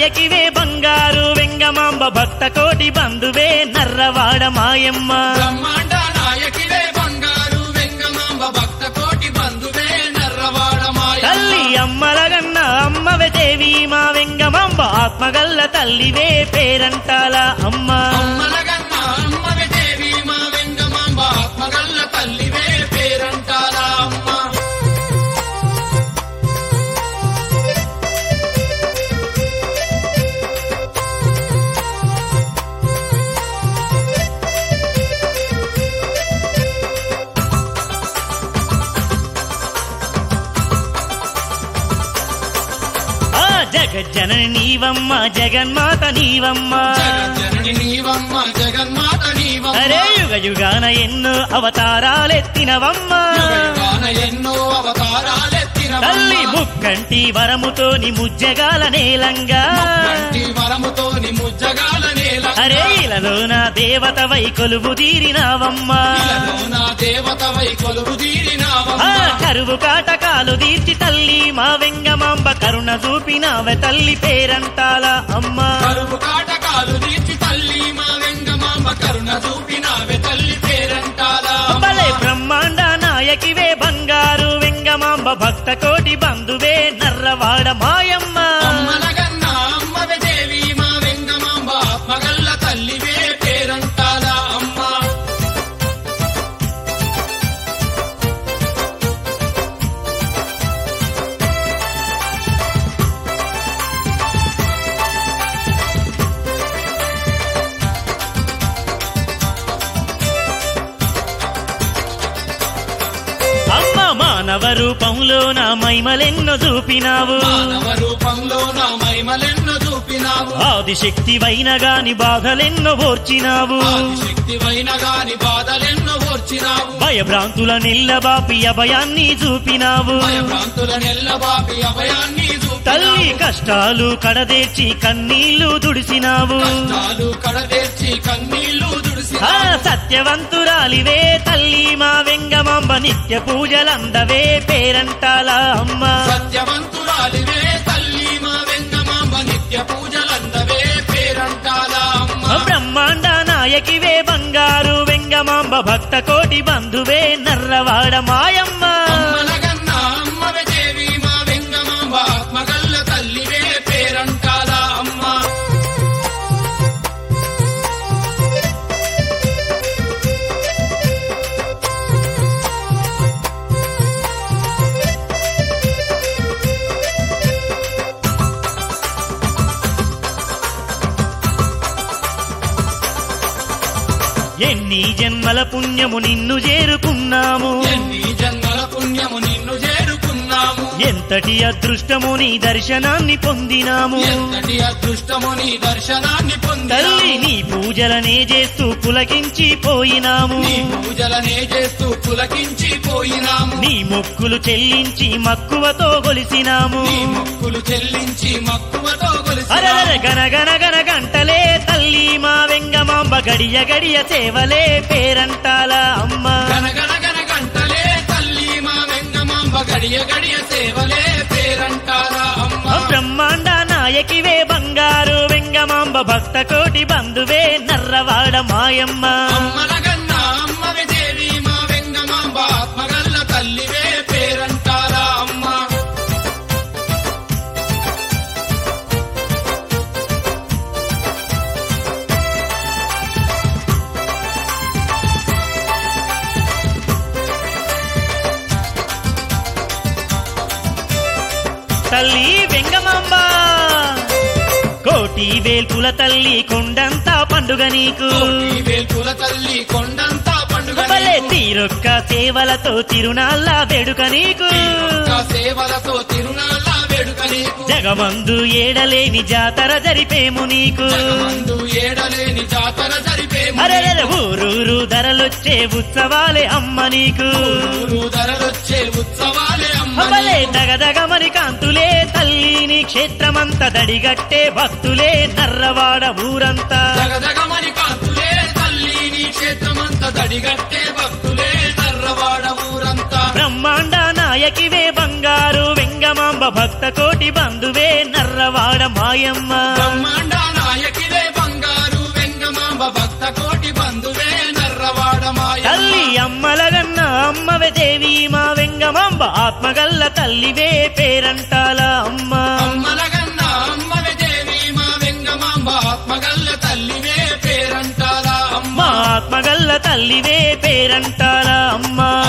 నాయకివే బంగారు వెంగమాంబ భక్త కోటి బంధువే నర్రవాడ మాయమ్మ బ్రహ్మాండ నాయకివే బంగారు వెంగమాంబ భక్త కోటి బంధువే నర్రవాడ మాయ తల్లి అమ్మలగన్న అమ్మవే దేవి మా వెంగమాంబ ఆత్మగల్ల తల్లివే పేరంటాల అమ్మ అమ్మలగన్న అమ్మవే దేవి మా వెంగమాంబ ఆత్మగల్ల తల్లివే పేరంటారా అమ్మ ఆ జగజ్జనని నీవమ్మ జగన్మాత నీవమ్మ జగజ్జనని నీవమ్మ జగన్మాత నీవమ్మ అరే యుగ యుగాన ఎన్నో అవతారాలెత్తినవమ్మ యుగయుగాన ఎన్నో అవతారాలెత్తిన తల్లి ముక్కంటి వరముతోని ముజ్జగాల నేలంగా కంటి వరముతోని ముజ్జగాల నేల అరే ఇలలోన దేవత వై కొలువు తీరినావమ్మా నా దేవతవై కొలువు తీరినావమ్మ ఆ కరువు కాటకాలు తీర్చి తల్లి మా వెంగమాంబ కరుణ చూపినావె తల్లి పేరంటాల అమ్మా కరువు కాటకాలు తీర్చి తల్లి మా వెంగమాంబ కరుణ చూపినావే తల్లి పేరంటారా భలే బ్రహ్మాండ నాయకివే బంగారు వెంగమాంబ భక్త కోటి బంధువే నర్రవాడ మాయమ్మ అమ్మలగన్న అమ్మవే దేవి మా వెంగమాంబ మగల్ల తల్లివే పేరంటారా అమ్మ అమ్మ మానవ రూపంలో నా మైమలెన్నో చూపినావు మానవ రూపంలో నా మహిమలెన్నో చూపినావు ఆదిశక్తి వైన గాని బాధలెన్నో ఓర్చినావు శక్తివైన గాని బాధలెన్నో ఓర్చినావు భయభ్రాంతుల నిల్లబాపి అభయాన్ని చూపినావు భయభ్రాంతుల నెల్లబాపి అభయాన్ని తల్లి చూపినావు కష్టాలు కడదేర్చి కన్నీళ్లు దుడిసినావు కష్టాలు కడతీర్చి కన్నీళ్లు ఆ దుడిసినావు సత్యవంతురాలివే తల్లి మా వెంగమాంబ నిత్య పూజలందవే పేరంటాల అమ్మ సత్యవంతురాలివే తల్లి మా వెంగమాంబ నిత్య పూజలందవే పేరంటాలా అమ్మ బ్రహ్మాండ నాయకివే బంగారు వెంగమాంబ భక్త కోటి బంధువే నర్రవాడ మాయమ్మ అమ్మలగన్న అమ్మవే దేవి మా వెంగమాంబ ఆత్మగల్ల తల్లివే పేరంటాలా అమ్మ ఎన్ని జన్మల పుణ్యము నిన్ను చేరుకున్నాము ఎన్ని జన్మల పుణ్యము నిన్ను చేరుకున్నాము ఎంతటి అదృష్టము నీ దర్శనాన్ని పొందినాము ఎంతటి అదృష్టము నీ దర్శనాన్ని తల్లి పొందాలి నీ పూజలనే చేస్తూ పులకించి పోయినాము నీ పూజలనే చేస్తూ పులకించి పోయినాము నీ మొక్కులు చెల్లించి మక్కువతో గొలిసినాము నీ మొక్కులు చెల్లించి మక్కువతో అరదర కొలిసి గన గన గన గంటలే తల్లి మా వెంగమాంబ గడియ గడియ సేవలే పేరంటాల అమ్మ గనగన గన గంటలే తల్లి మా వెంగమాంబ గడియ గడియ సేవలే పేరంటారా అమ్మ బ్రహ్మాండ నాయకివే బంగారు వెంగమాంబ భక్త కోటి బంధువే నర్రవాడ మాయమ్మ అమ్మలగన్న అమ్మవే దేవి మా వెంగమాంబ ఆత్మగల్ల తల్లివే పేరంటారా అమ్మ తల్లి వెంగమాంబ కోటి వేల్పుల తల్లి కొండంతా పండుగ నీకు కోటి వేల్పుల తల్లి కొండంతా పండుగ భలే నీకు. తీరొక్క సేవలతో తిరునాళ్ళ వేడుక నీకు తీరొక్క సేవలతో తిరునాళ్ళ వేడుక నీకు జగమందు ఏడలేని జాతర జరిపేము నీకు జగమందు ఏడలేని జాతర జరిపేము అరెరె ఊరూరు ధరలొచ్చే ఉత్సవాలే అమ్మ నీకు ఊరు ధరలొచ్చే ఉత్సవాలే అమ్మ అమలే నీకు. దగదగమని కాంతులే తల్లి నీ క్షేత్రమంత దడిగట్టే భక్తులే నర్రవాడ ఊరంతా జగజగమని కాంతులే తల్లి నీ క్షేత్రమంత దడిగట్టే భక్తులే నర్రవాడ ఊరంతా బ్రహ్మాండ నాయకివే బంగారు వెంగ వెంగమాంబ భక్త కోటి బంధువే నర్రవాడ మాయమ్మ బ్రహ్మాండ నాయకివే బంగారు వెంగమాంబ భక్త కోటి బంధువే నర్రవాడ మాయ తల్లి అమ్మలగన్న అమ్మవే దేవి మా వెంగమాంబ ఆత్మగల్ల తల్లివే పేరంటాల అమ్మ అమ్మలగన్న అమ్మవే దేవి మా వెంగమాంబ ఆత్మగల్ల తల్లివే పేరంటారా అమ్మ మా ఆత్మగల్ల తల్లివే పేరంటాల అమ్మ